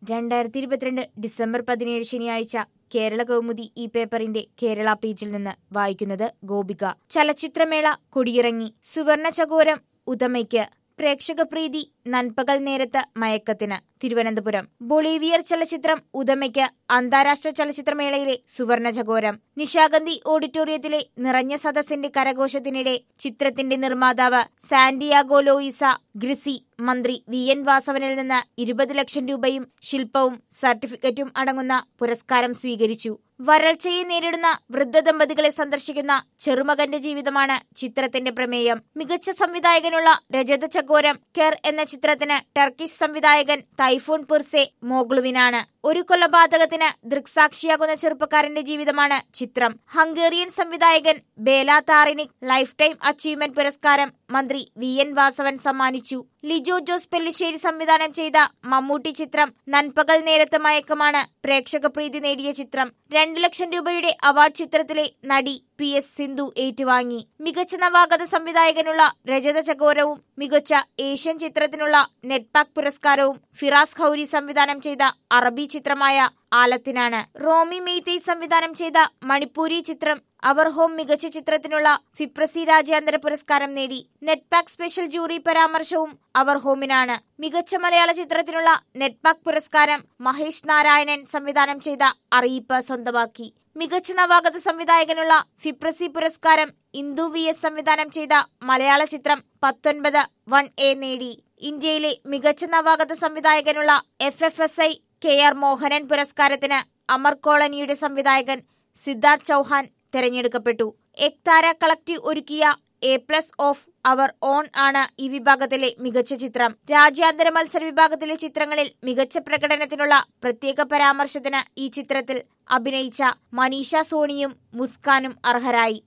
രണ്ടായിരത്തി ഇരുപത്തിരണ്ട് ഡിസംബർ പതിനേഴ് ശനിയാഴ്ച കേരള കൗമുദി ഈ പേപ്പറിന്റെ കേരള പേജിൽ നിന്ന് വായിക്കുന്നത് ഗോപിക ചലച്ചിത്രമേള കൊടിയിറങ്ങി സുവർണ ചകോരം ഉദമയ്ക്ക് പ്രേക്ഷകപ്രീതി നൻപകൽ നേരത്ത് മയക്കത്തിന് തിരുവനന്തപുരം ബൊളീവിയർ ചലച്ചിത്രം ഉദമയ്ക്ക് അന്താരാഷ്ട്ര ചലച്ചിത്രമേളയിലെ സുവർണ ചകോരം നിശാഗന്ധി ഓഡിറ്റോറിയത്തിലെ നിറഞ്ഞ സദസ്സിന്റെ കരഘോഷത്തിനിടെ ചിത്രത്തിന്റെ നിർമ്മാതാവ് സാന്റിയാഗോ ലോയിസ ഗ്രിസി മന്ത്രി വി എൻ വാസവനിൽ നിന്ന് ഇരുപത് ലക്ഷം രൂപയും ശില്പവും സർട്ടിഫിക്കറ്റും അടങ്ങുന്ന പുരസ്കാരം സ്വീകരിച്ചു വരൾച്ചയെ നേരിടുന്ന വൃദ്ധ ദമ്പതികളെ സന്ദർശിക്കുന്ന ചെറുമകന്റെ ജീവിതമാണ് ചിത്രത്തിന്റെ പ്രമേയം മികച്ച സംവിധായകനുള്ള രജത ചകോരം കെർ എന്ന ചിത്രത്തിന് ടർക്കിഷ് സംവിധായകൻ തൈഫൂൺ പിർസെ മോഗ്ലുവിനാണ് ഒരു കൊലപാതകത്തിന് ദൃക്സാക്ഷിയാകുന്ന ചെറുപ്പക്കാരന്റെ ജീവിതമാണ് ചിത്രം ഹംഗേറിയൻ സംവിധായകൻ ബേല താറിനിക് ലൈഫ് ടൈം അച്ചീവ്മെന്റ് പുരസ്കാരം മന്ത്രി വി എൻ വാസവൻ സമ്മാനിച്ചു ലിജോ ജോസ് പെല്ലിശ്ശേരി സംവിധാനം ചെയ്ത മമ്മൂട്ടി ചിത്രം നൻപകൽ നേരത്തെ മയക്കമാണ് പ്രേക്ഷകപ്രീതി നേടിയ ചിത്രം രണ്ടു ലക്ഷം രൂപയുടെ അവാർഡ് ചിത്രത്തിലെ നടി പി എസ് സിന്ധു ഏറ്റുവാങ്ങി മികച്ച നവാഗത സംവിധായകനുള്ള രജത ചകോരവും മികച്ച ഏഷ്യൻ ചിത്രത്തിനുള്ള നെറ്റ്പാക് പുരസ്കാരവും ഫിറാസ് ഖൌരി സംവിധാനം ചെയ്ത അറബി ചിത്രമായ ആലത്തിനാണ് റോമി മെയ്തേയ് സംവിധാനം ചെയ്ത മണിപ്പൂരി ചിത്രം അവർ ഹോം മികച്ച ചിത്രത്തിനുള്ള ഫിപ്രസി രാജ്യാന്തര പുരസ്കാരം നേടി നെറ്റ്പാക് സ്പെഷ്യൽ ജൂറി പരാമർശവും അവർ ഹോമിനാണ് മികച്ച മലയാള ചിത്രത്തിനുള്ള നെറ്റ്പാക് പുരസ്കാരം മഹേഷ് നാരായണൻ സംവിധാനം ചെയ്ത അറിയിപ്പ് സ്വന്തമാക്കി മികച്ച നവാഗത സംവിധായകനുള്ള ഫിപ്രസി പുരസ്കാരം ഇന്ദു വി എസ് സംവിധാനം ചെയ്ത മലയാള ചിത്രം പത്തൊൻപത് വൺ എ നേടി ഇന്ത്യയിലെ മികച്ച നവാഗത സംവിധായകനുള്ള F F S I K R Mohanan പുരസ്കാരത്തിന് അമർ കോളനിയുടെ സംവിധായകൻ സിദ്ധാർത്ഥ് ചൌഹാൻ തെരഞ്ഞെടുക്കപ്പെട്ടു എക്താര കളക്റ്റീവ് ഒരുക്കിയ a place of our own ആണ് ഈ വിഭാഗത്തിലെ മികച്ച ചിത്രം രാജ്യാന്തര മത്സര വിഭാഗത്തിലെ ചിത്രങ്ങളിൽ മികച്ച പ്രകടനത്തിനുള്ള പ്രത്യേക പരാമർശത്തിന് ഈ ചിത്രത്തിൽ അഭിനയിച്ച മനീഷ സോണിയും മുസ്കാനും അർഹരായി